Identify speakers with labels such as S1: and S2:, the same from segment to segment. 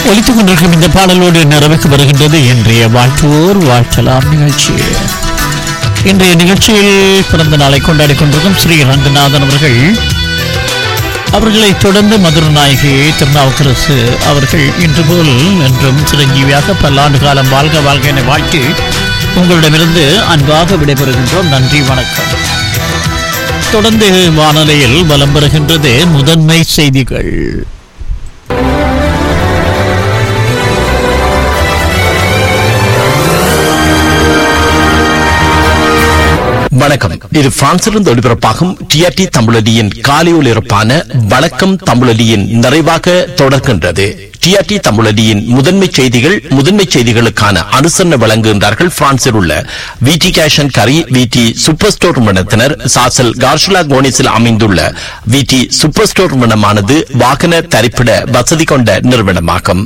S1: ஒலித்துக் கொண்டிருக்கும் இந்த பாடலோடு நிறைவுக்கு வருகின்றது இன்றைய வாழ்த்துவோர் வாழ்த்தலாம் நிகழ்ச்சி இன்றைய நிகழ்ச்சியில் பிறந்த நாளை கொண்டாடி கொண்டிருக்கும் ஸ்ரீ ரங்கநாதன் அவர்கள் அவர்களை தொடர்ந்து மதுர நாயகி திருநாவுக்கரசு அவர்கள் இன்று போல் என்றும் சிரஞ்சீவியாக பல்லாண்டு காலம் வாழ்க வாழ்க என வாழ்த்தி உங்களிடமிருந்து அன்பாக விடைபெறுகின்றோம் நன்றி வணக்கம் தொடர்ந்து வானொலியில் வலம் பெறுகின்றது முதன்மை செய்திகள்
S2: வணக்கம் இது பிரான்சிலிருந்து ஒளிபரப்பாகும் டிஆர்டி தமிழொலியின் காலை ஒளிபரப்பான வணக்கம் தமிழொலியின் நிறைவாக தொடர்கின்றது டிஆர்டி தமிழொலியின் முதன்மை செய்திகள் முதன்மை செய்திகளுக்கான அனுசரணை வழங்குகின்றார்கள் பிரான்சில் உள்ள விடி கேஷன் கரி விடி சூப்பர் ஸ்டோர் நிறுவனத்தினர் சாசல் கார்ஷுலா கோனிஸில் அமைந்துள்ள விடி சூப்பர் ஸ்டோர் நிறுவனமானது வாகன தரிப்பிட வசதி கொண்ட நிறுவனமாகும்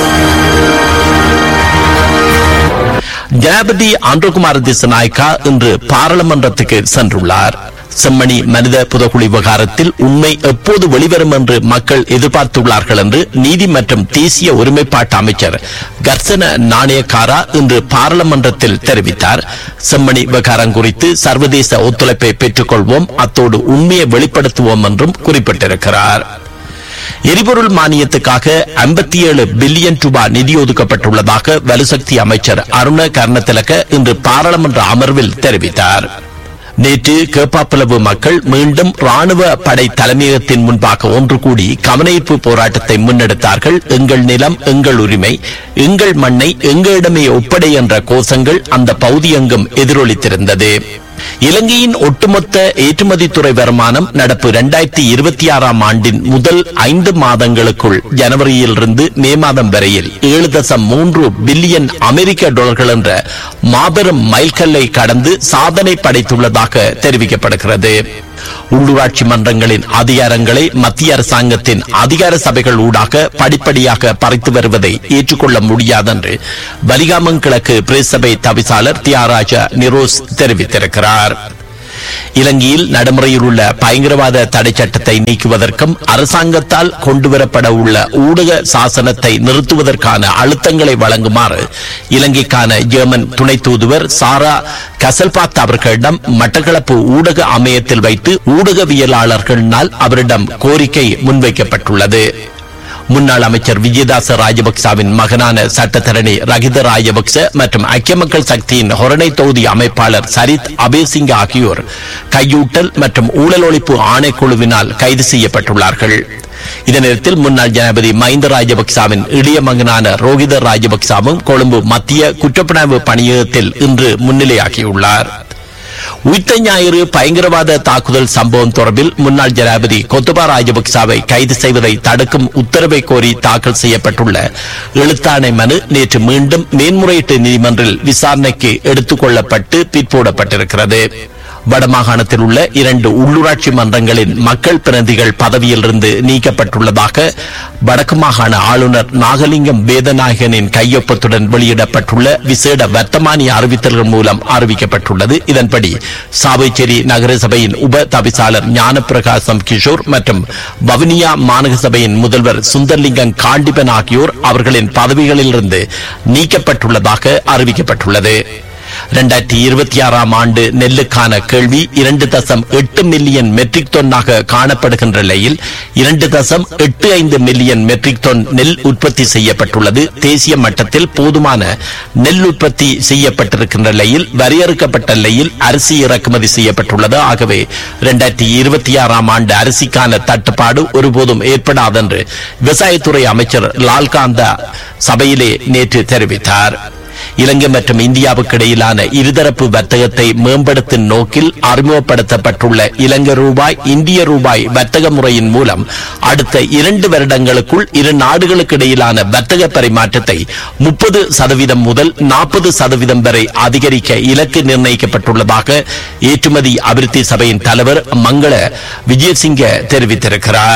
S2: ஜனாபதி ஆண்டகுமார் திசநாயக்கா இன்று பாராளுமன்றத்துக்கு சென்றுள்ளார் செம்மணி மனித புதகுழி விவகாரத்தில் உண்மை எப்போது வெளிவரும் என்று மக்கள் எதிர்பார்த்துள்ளார்கள் என்று நீதி மற்றும் தேசிய ஒருமைப்பாட்டு அமைச்சர் கர்சன நாணயக்காரா இன்று பாராளுமன்றத்தில் தெரிவித்தார் செம்மணி விவகாரம் குறித்து சர்வதேச ஒத்துழைப்பை பெற்றுக்கொள்வோம் அத்தோடு உண்மையை வெளிப்படுத்துவோம் என்றும் குறிப்பிட்டிருக்கிறார் எரிபொருள் மானியத்துக்காக 57 பில்லியன் ரூபாய் நிதி ஒதுக்கப்பட்டுள்ளதாக வலுசக்தி அமைச்சர் அருண கர்ணத்திலக்க இன்று பாராளுமன்ற அமர்வில் தெரிவித்தார் நேற்று கேப்பாப்புலவு மக்கள் மீண்டும் ராணுவ படை தலைமையகத்தின் முன்பாக ஒன்று கூடி கவனஈர்ப்பு போராட்டத்தை முன்னெடுத்தார்கள் எங்கள் நிலம் எங்கள் உரிமை எங்கள் மண்ணை எங்களிடமே ஒப்படை என்ற கோஷங்கள் அந்த பகுதி எங்கும் எதிரொலித்திருந்தது இலங்கையின் ஒட்டுமொத்த ஏற்றுமதி துறை வருமானம் நடப்பு இரண்டாயிரத்தி இருபத்தி ஆறாம் ஆண்டின் முதல் ஐந்து மாதங்களுக்குள் ஜனவரியிலிருந்து மே மாதம் வரையில் ஏழு தசம் மூன்று பில்லியன் அமெரிக்க டாலர்கள் என்ற மாபெரும் மைல்கல்லை கடந்து சாதனை படைத்துள்ளதாக தெரிவிக்கப்படுகிறது உள்ளூராட்சி மன்றங்களின் அதிகாரங்களை மத்திய அரசாங்கத்தின் அதிகார சபைகள் ஊடாக படிப்படியாக பறித்து வருவதை ஏற்றுக்கொள்ள முடியாதென்று வலிகாமம் கிழக்கு பிரேசபை தவிசாளர் தியாகராஜா நிரோஸ் தெரிவித்திருக்கிறார் இலங்கையில் நடைமுறையில் உள்ள பயங்கரவாத தடை சட்டத்தை நீக்குவதற்கும் அரசாங்கத்தால் கொண்டுவரப்பட உள்ள ஊடக சாசனத்தை நிறுத்துவதற்கான அழுத்தங்களை வழங்குமாறு இலங்கைக்கான ஜெர்மன் துணை தூதுவர் சாரா கசல்பாத் அவர்களிடம் மட்டக்களப்பு ஊடக அமையத்தில் வைத்து ஊடகவியலாளர்களினால் அவரிடம் கோரிக்கை முன்வைக்கப்பட்டுள்ளது முன்னாள் அமைச்சர் விஜயதாச ராஜபக்சவின் மகனான சட்டத்தரணி ரகித ராஜபக்ச மற்றும் ஐக்கிய மக்கள் சக்தியின் ஹொரணை தொகுதி அமைப்பாளர் சரித் அபேசிங்க ஆகியோர் கையூட்டல் மற்றும் ஊழல் ஒழிப்பு ஆணைக்குழுவினால் கைது செய்யப்பட்டுள்ளார்கள் இதே நேரத்தில் முன்னாள் ஜனாதிபதி மஹிந்த ராஜபக்சவின் இளைய மகனான ரோஹித ராஜபக்சவும் கொழும்பு மத்திய குற்றப்புலனாய்வு பணியகத்தில் இன்று முன்னிலையாகியுள்ளார் உயிர்த்த ஞாயிறு பயங்கரவாத தாக்குதல் சம்பவம் தொடர்பில் முன்னாள் ஜனாதிபதி கொத்தபா ராஜபக்சாவை கைது செய்வதை தடுக்கும் உத்தரவை கோரி தாக்கல் செய்யப்பட்டுள்ள எழுத்தாணை மனு நேற்று மீண்டும் மேன்முறையீட்டு நீதிமன்றில் விசாரணைக்கு எடுத்துக் கொள்ளப்பட்டு பிற்போடப்பட்டிருக்கிறது வடமாகாணத்தில் உள்ள இரண்டு உள்ளூராட்சி மன்றங்களின் மக்கள் பிரதிகள் பதவியிலிருந்து நீக்கப்பட்டுள்ளதாக வடக்கு மாகாண ஆளுநர் நாகலிங்கம் வேதநாயகனின் கையொப்பத்துடன் வெளியிடப்பட்டுள்ள விசேட வர்த்தமானி அறிவித்தல்கள் மூலம் அறிவிக்கப்பட்டுள்ளது இதன்படி சாவைச்சேரி நகர சபையின் உப தவிசாளர் ஞானப்பிரகாசம் கிஷோர் மற்றும் வவுனியா மாநகர சபையின் முதல்வர் சுந்தர்லிங்கம் காண்டிபன் ஆகியோர் அவர்களின் பதவிகளிலிருந்து நீக்கப்பட்டுள்ளதாக அறிவிக்கப்பட்டுள்ளது இரண்டாயிரத்தி இருபத்தி ஆறாம் ஆண்டு நெல்லுக்கான கேள்வி இரண்டு தசம் எட்டு மில்லியன் மெட்ரிக் டன்னாக காணப்படுகின்ற நிலையில் இரண்டு தசம் எட்டு ஐந்து மில்லியன் மெட்ரிக் டன் நெல் உற்பத்தி செய்யப்பட்டுள்ளது தேசிய மட்டத்தில் போதுமான நெல் உற்பத்தி செய்யப்பட்டிருக்கின்ற நிலையில் வரையறுக்கப்பட்ட நிலையில் அரிசி இறக்குமதி செய்யப்பட்டுள்ளது ஆகவே இரண்டாயிரத்தி இருபத்தி ஆறாம் ஆண்டு அரிசிக்கான தட்டுப்பாடு ஒருபோதும் ஏற்படாதென்று விவசாயத்துறை அமைச்சர் லால்காந்தா சபையிலே நேற்று தெரிவித்தார் இலங்கை மற்றும் இந்தியாவுக்கு இடையிலான இருதரப்பு வர்த்தகத்தை மேம்படுத்தும் நோக்கில் அறிமுகப்படுத்தப்பட்டுள்ள இலங்கை ரூபாய் இந்திய ரூபாய் வர்த்தக முறையின் மூலம் அடுத்த இரண்டு வருடங்களுக்குள் இரு நாடுகளுக்கு இடையிலான வர்த்தக பரிமாற்றத்தை முப்பது சதவீதம் முதல் நாற்பது சதவீதம் வரை அதிகரிக்க இலக்கு நிர்ணயிக்கப்பட்டுள்ளதாக ஏற்றுமதி அபிவிருத்தி சபையின் தலைவர் மங்கள விஜயசிங்க தெரிவித்திருக்கிறார்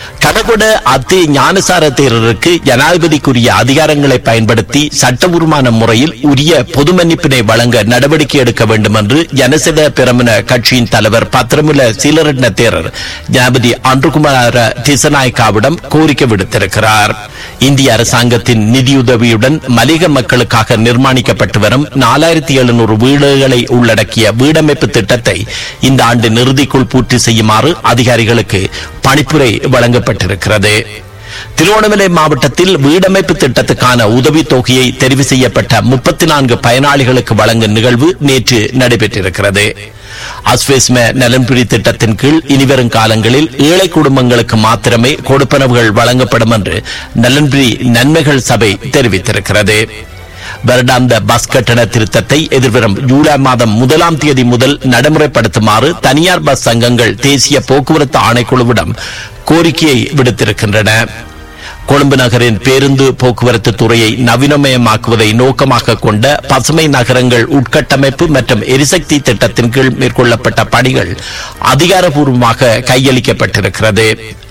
S2: கடகுட அத்தி ஞானசார தேரருக்கு ஜனாதிபதிக்குரிய அதிகாரங்களை பயன்படுத்தி சட்டபூர்வமான முறையில் உரிய பொது மன்னிப்பினை வழங்க நடவடிக்கை எடுக்க வேண்டும் என்று ஜனசித பிரமண கட்சியின் தலைவர் பத்திரமுல சீலரட்ன தேரர் ஜனாதிபதி அன்றுகுமார திசநாயக்காவிடம் கோரிக்கை விடுத்திருக்கிறார் இந்திய அரசாங்கத்தின் நிதியுதவியுடன் மலிக மக்களுக்காக நிர்மாணிக்கப்பட்டு வரும் நாலாயிரத்தி எழுநூறு வீடுகளை உள்ளடக்கிய வீடமைப்பு திட்டத்தை இந்த ஆண்டு இறுதிக்குள் பூர்த்தி செய்யுமாறு அதிகாரிகளுக்கு பணிப்புரை வழங்கப்பட்டிருக்கிறது திருவண்ணாமலை மாவட்டத்தில் வீடமைப்பு திட்டத்துக்கான உதவித் தொகையை தெரிவு செய்யப்பட்ட முப்பத்தி நான்கு பயனாளிகளுக்கு வழங்கும் நிகழ்வு நேற்று நடைபெற்றிருக்கிறது அஸ்வேஸ்ம நலன்புரி திட்டத்தின் கீழ் இனிவரும் காலங்களில் ஏழை குடும்பங்களுக்கு மாத்திரமே கொடுப்பனவுகள் வழங்கப்படும் என்று நலன்புரி நன்மைகள் சபை தெரிவித்திருக்கிறது வருடாந்த பஸ் கட்டண திருத்தத்தை எதிர்வரும் ஜூலை மாதம் முதலாம் தேதி முதல் நடைமுறைப்படுத்துமாறு தனியார் பஸ் சங்கங்கள் தேசிய போக்குவரத்து ஆணைக்குழுவிடம் கோரிக்கையை விடுத்திருக்கின்றன கொழும்பு நகரின் பேருந்து போக்குவரத்து துறையை நவீனமயமாக்குவதை நோக்கமாக கொண்ட பசுமை நகரங்கள் உட்கட்டமைப்பு மற்றும் எரிசக்தி திட்டத்தின் கீழ் மேற்கொள்ளப்பட்ட பணிகள் அதிகாரப்பூர்வமாக கையளிக்கப்பட்டிருக்கிறது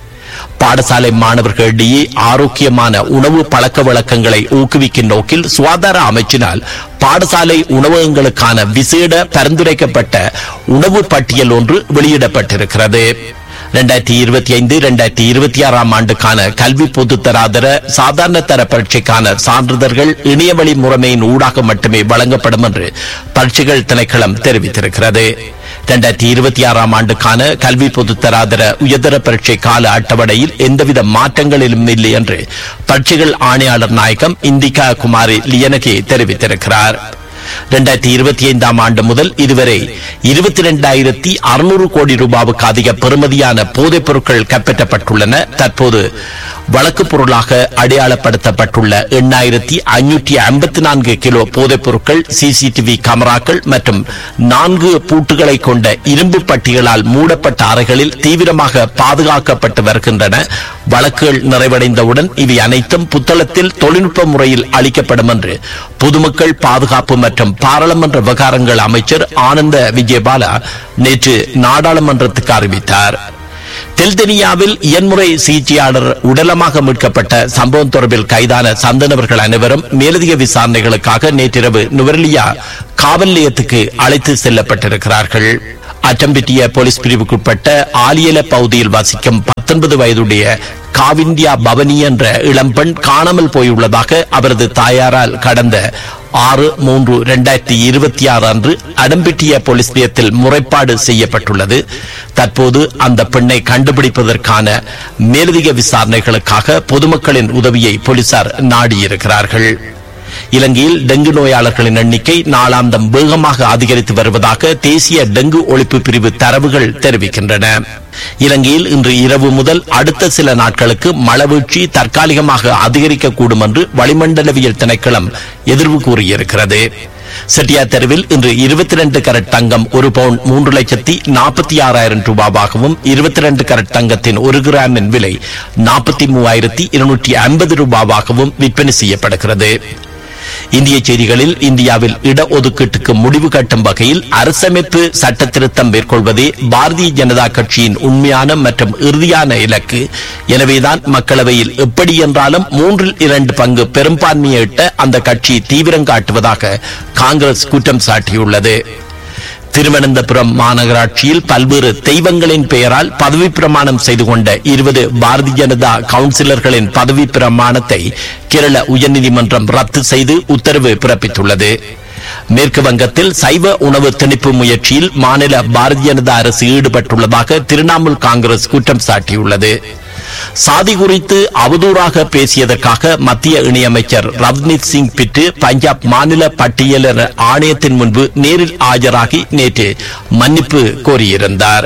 S2: பாடசாலை மாணவர்களிடையே ஆரோக்கியமான உணவு பழக்க வழக்கங்களை ஊக்குவிக்கும் நோக்கில் சுகாதார அமைச்சினால் பாடசாலை உணவகங்களுக்கான விசேட பரிந்துரைக்கப்பட்ட உணவு பட்டியல் ஒன்று வெளியிடப்பட்டிருக்கிறது இரண்டாயிரத்தி இருபத்தி ஐந்து இரண்டாயிரத்தி இருபத்தி ஆறாம் ஆண்டுக்கான கல்வி பொதுத்தராதர சாதாரண தர பரீட்சைக்கான சான்றிதழ்கள் இணையவழி முறைமையின் ஊடாக மட்டுமே வழங்கப்படும் என்று பரீட்சைகள் திணைக்களம் தெரிவித்திருக்கிறது இரண்டாயிரத்தி இருபத்தி ஆறாம் ஆண்டுக்கான கல்வி பொதுத்தராதர உயர்தர பரீட்சை கால அட்டவணையில் எந்தவித மாற்றங்களிலும் இல்லை என்று பரீட்சைகள் ஆணையாளர் நாயகம் இந்திகா குமாரி லியனகே தெரிவித்திருக்கிறார் இரண்டாயிரத்தி இருபத்தி ஐந்தாம் ஆண்டு முதல் இதுவரை இருபத்தி இரண்டாயிரத்தி அறுநூறு கோடி ரூபாவுக்கு அதிக பெறுமதியான போதைப் பொருட்கள் கைப்பற்றப்பட்டுள்ளன தற்போது வழக்கு பொருளாக அடையாளப்படுத்தப்பட்டுள்ள எண்ணாயிரத்தி ஐநூற்றி ஐம்பத்தி நான்கு கிலோ போதைப் பொருட்கள் சிசிடிவி கேமராக்கள் மற்றும் நான்கு பூட்டுகளை கொண்ட இரும்பு பட்டிகளால் மூடப்பட்ட அறைகளில் தீவிரமாக பாதுகாக்கப்பட்டு வருகின்றன வழக்குகள் நிறைவடைந்தவுடன் இவை அனைத்தும் புத்தளத்தில் தொழில்நுட்ப முறையில் அளிக்கப்படும் என்று பொதுமக்கள் பாதுகாப்பு மற்றும் பாராளுமன்ற விவகாரங்கள் அமைச்சர் ஆனந்த விஜயபாலா நேற்று நாடாளுமன்றத்துக்கு அறிவித்தார் தெல்தெனியாவில் இயன்முறை சிகிச்சையாளர் உடலமாக மீட்கப்பட்ட சம்பவம் தொடர்பில் கைதான சந்தனவர்கள் அனைவரும் மேலதிக விசாரணைகளுக்காக நேற்றிரவு நுவரெலியா காவல் நிலையத்துக்கு அழைத்து செல்லப்பட்டிருக்கிறார்கள் அச்சம்பிட்டிய போலீஸ் பிரிவுக்குட்பட்ட ஆலியல பகுதியில் வசிக்கும் பத்தொன்பது வயதுடைய காவிந்தியா பவனி என்ற இளம்பெண் காணாமல் போயுள்ளதாக அவரது தாயாரால் கடந்த ஆறு மூன்று இரண்டாயிரத்தி இருபத்தி ஆறு அன்று அடம்பிட்டிய போலீஸ் நிலையத்தில் முறைப்பாடு செய்யப்பட்டுள்ளது தற்போது அந்த பெண்ணை கண்டுபிடிப்பதற்கான மேலதிக விசாரணைகளுக்காக பொதுமக்களின் உதவியை போலீசார் நாடியிருக்கிறார்கள் இலங்கையில் டெங்கு நோயாளர்களின் எண்ணிக்கை நாளாந்தம் வேகமாக அதிகரித்து வருவதாக தேசிய டெங்கு ஒழிப்பு பிரிவு தரவுகள் தெரிவிக்கின்றன இலங்கையில் இன்று இரவு முதல் அடுத்த சில நாட்களுக்கு மழவீழ்ச்சி தற்காலிகமாக அதிகரிக்கக்கூடும் என்று வளிமண்டலவியல் திணைக்களம் எதிர்வு கூறியிருக்கிறது செட்டியார் தெருவில் இன்று இருபத்தி ரெண்டு கரட் தங்கம் ஒரு பவுன் மூன்று லட்சத்தி நாற்பத்தி ஆறாயிரம் ரூபாவாகவும் இருபத்தி ரெண்டு கரட் தங்கத்தின் ஒரு கிராமின் விலை நாற்பத்தி மூவாயிரத்தி இருநூற்றி ஐம்பது ரூபாவாகவும் விற்பனை செய்யப்படுகிறது இந்திய செய்திகளில் இந்தியாவில் இடஒதுக்கீட்டுக்கு முடிவு கட்டும் வகையில் அரசமைப்பு சட்ட திருத்தம் மேற்கொள்வதே பாரதிய ஜனதா கட்சியின் உண்மையான மற்றும் இறுதியான இலக்கு எனவேதான் மக்களவையில் எப்படி என்றாலும் மூன்றில் இரண்டு பங்கு பெரும்பான்மையை இட்ட அந்த கட்சி தீவிரம் காட்டுவதாக காங்கிரஸ் குற்றம் சாட்டியுள்ளது திருவனந்தபுரம் மாநகராட்சியில் பல்வேறு தெய்வங்களின் பெயரால் பதவி பிரமாணம் செய்து கொண்ட இருபது பாரதிய ஜனதா கவுன்சிலர்களின் பதவி பிரமாணத்தை கேரள உயர்நீதிமன்றம் ரத்து செய்து உத்தரவு பிறப்பித்துள்ளது மேற்கு வங்கத்தில் சைவ உணவு திணிப்பு முயற்சியில் மாநில பாரதிய ஜனதா அரசு ஈடுபட்டுள்ளதாக திரிணாமுல் காங்கிரஸ் குற்றம் சாட்டியுள்ளது சாதி குறித்து அவதூறாக பேசியதற்காக மத்திய இணையமைச்சர் ரவ்னீத் சிங் பிட்டு பஞ்சாப் மாநில பட்டியலர் ஆணையத்தின் முன்பு நேரில் ஆஜராகி நேற்று மன்னிப்பு கோரியிருந்தார்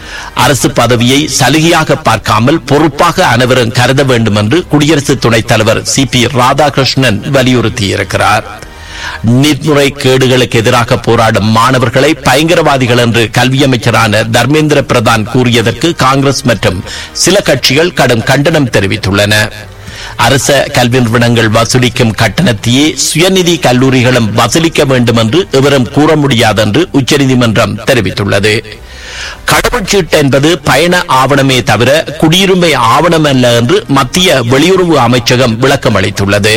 S2: அரசு பதவியை சலுகையாக பார்க்காமல் பொறுப்பாக அனைவரும் கருத வேண்டும் என்று குடியரசு துணைத் தலைவர் சி பி ராதாகிருஷ்ணன் வலியுறுத்தியிருக்கிறார் நீட்முறை கேடுகளுக்கு எதிராக போராடும் மாணவர்களை பயங்கரவாதிகள் என்று கல்வி அமைச்சரான தர்மேந்திர பிரதான் கூறியதற்கு காங்கிரஸ் மற்றும் சில கட்சிகள் கடும் கண்டனம் தெரிவித்துள்ளன அரச கல்வி நிறுவனங்கள் வசூலிக்கும் கட்டணத்தையே சுயநிதி கல்லூரிகளும் வசூலிக்க வேண்டும் என்று எவரும் கூற முடியாது என்று உச்சநீதிமன்றம் தெரிவித்துள்ளது கடவுச்சீட்டு என்பது பயண ஆவணமே தவிர குடியுரிமை ஆவணம் அல்ல என்று மத்திய வெளியுறவு அமைச்சகம் விளக்கம் அளித்துள்ளது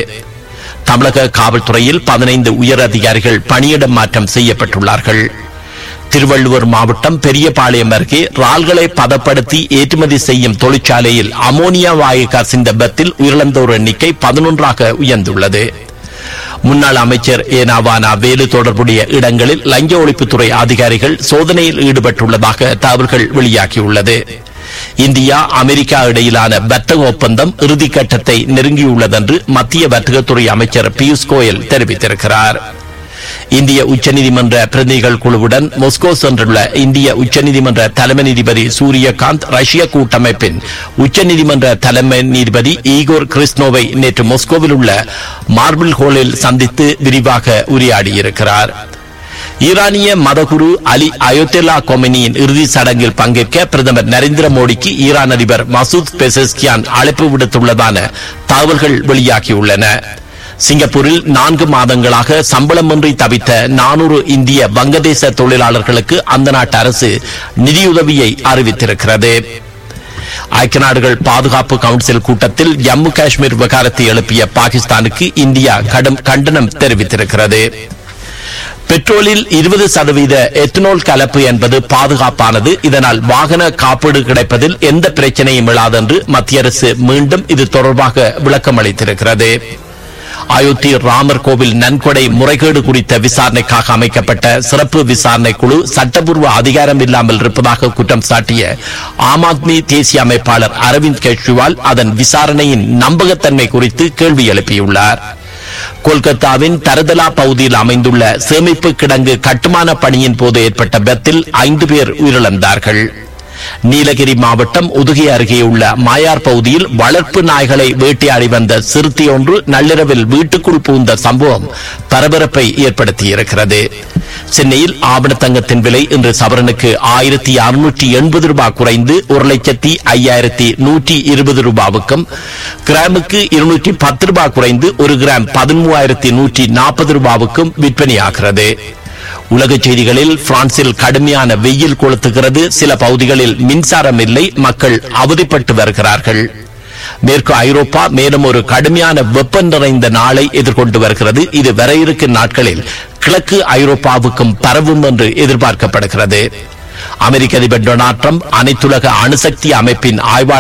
S2: தமிழக காவல்துறையில் பதினைந்து உயர் அதிகாரிகள் பணியிடம் மாற்றம் செய்யப்பட்டுள்ளார்கள் திருவள்ளுவர் மாவட்டம் பெரியபாளையம் அருகே ரால்களை பதப்படுத்தி ஏற்றுமதி செய்யும் தொழிற்சாலையில் அமோனியா வாயு கசிந்த பத்தில் உயிரிழந்தோர் எண்ணிக்கை பதினொன்றாக உயர்ந்துள்ளது முன்னாள் அமைச்சர் ஏனாவானா வேலு தொடர்புடைய இடங்களில் லஞ்ச ஒழிப்புத்துறை அதிகாரிகள் சோதனையில் ஈடுபட்டுள்ளதாக தகவல்கள் வெளியாகியுள்ளது இந்தியா அமெரிக்கா இடையிலான வர்த்தக ஒப்பந்தம் இறுதிக்கட்டத்தை நெருங்கியுள்ளதென்று மத்திய வர்த்தகத்துறை அமைச்சர் பியூஷ் கோயல் தெரிவித்திருக்கிறார் இந்திய உச்சநீதிமன்ற பிரதிநிதிகள் குழுவுடன் மொஸ்கோ சென்றுள்ள இந்திய உச்சநீதிமன்ற தலைமை நீதிபதி சூரியகாந்த் ரஷ்ய கூட்டமைப்பின் உச்சநீதிமன்ற தலைமை நீதிபதி ஈகோர் கிறிஸ்னோவை நேற்று மொஸ்கோவில் உள்ள மார்பிள் ஹோலில் சந்தித்து விரிவாக உரையாடியிருக்கிறார் ஈரானிய மதகுரு அலி அயோத்தெல்லா கொமெனியின் இறுதி சடங்கில் பங்கேற்க பிரதமர் நரேந்திர மோடிக்கு ஈரான் அதிபர் மசூத் பெசஸ்கியான் அழைப்பு விடுத்துள்ளதான தகவல்கள் வெளியாகியுள்ளன சிங்கப்பூரில் நான்கு மாதங்களாக சம்பளமின்றி தவித்த நானூறு இந்திய வங்கதேச தொழிலாளர்களுக்கு அந்த நாட்டு அரசு நிதியுதவியை அறிவித்திருக்கிறது ஐக்கிய நாடுகள் பாதுகாப்பு கவுன்சில் கூட்டத்தில் ஜம்மு காஷ்மீர் விவகாரத்தை எழுப்பிய பாகிஸ்தானுக்கு இந்தியா கடும் கண்டனம் தெரிவித்திருக்கிறது பெட்ரோலில் இருபது சதவீத எத்தனால் கலப்பு என்பது பாதுகாப்பானது இதனால் வாகன காப்பீடு கிடைப்பதில் எந்த பிரச்சனையும் இல்லாது என்று மத்திய அரசு மீண்டும் இது தொடர்பாக விளக்கம் அளித்திருக்கிறது அயோத்தி ராமர் கோவில் நன்கொடை முறைகேடு குறித்த விசாரணைக்காக அமைக்கப்பட்ட சிறப்பு விசாரணை குழு சட்டப்பூர்வ அதிகாரம் இல்லாமல் இருப்பதாக குற்றம் சாட்டிய ஆம் ஆத்மி தேசிய அமைப்பாளர் அரவிந்த் கெஜ்ரிவால் அதன் விசாரணையின் நம்பகத்தன்மை குறித்து கேள்வி எழுப்பியுள்ளார் கொல்கத்தாவின் தரதலா பகுதியில் அமைந்துள்ள சேமிப்பு கிடங்கு கட்டுமான பணியின் போது ஏற்பட்ட விபத்தில் ஐந்து பேர் உயிரிழந்தார்கள் நீலகிரி மாவட்டம் உதுகை அருகே உள்ள மாயார் பகுதியில் வளர்ப்பு நாய்களை வேட்டையாடி வந்த சிறுத்தை ஒன்று நள்ளிரவில் வீட்டுக்குள் புகுந்த சம்பவம் பரபரப்பை ஏற்படுத்தியிருக்கிறது சென்னையில் ஆவணத்தங்கத்தின் விலை இன்று சவரனுக்கு ஆயிரத்தி அறுநூற்றி எண்பது ரூபாய் குறைந்து ஒரு லட்சத்தி ஐயாயிரத்தி நூற்றி இருபது ரூபாவுக்கும் கிராமுக்கு இருநூற்றி பத்து ரூபாய் குறைந்து ஒரு கிராம் பதிமூவாயிரத்தி நூற்றி நாற்பது ரூபாவுக்கும் விற்பனையாகிறது உலக செய்திகளில் பிரான்சில் கடுமையான வெயில் கொளுத்துகிறது சில பகுதிகளில் மின்சாரம் இல்லை மக்கள் அவதிப்பட்டு வருகிறார்கள் மேற்கு ஐரோப்பா மேலும் ஒரு கடுமையான வெப்பம் நிறைந்த நாளை எதிர்கொண்டு வருகிறது இது வர இருக்கும் நாட்களில் கிழக்கு ஐரோப்பாவுக்கும் பரவும் என்று எதிர்பார்க்கப்படுகிறது அமெரிக்க அதிபர் டொனால்ட் ட்ரம்ப் அனைத்துலக அணுசக்தி அமைப்பின் ஆய்வாளர்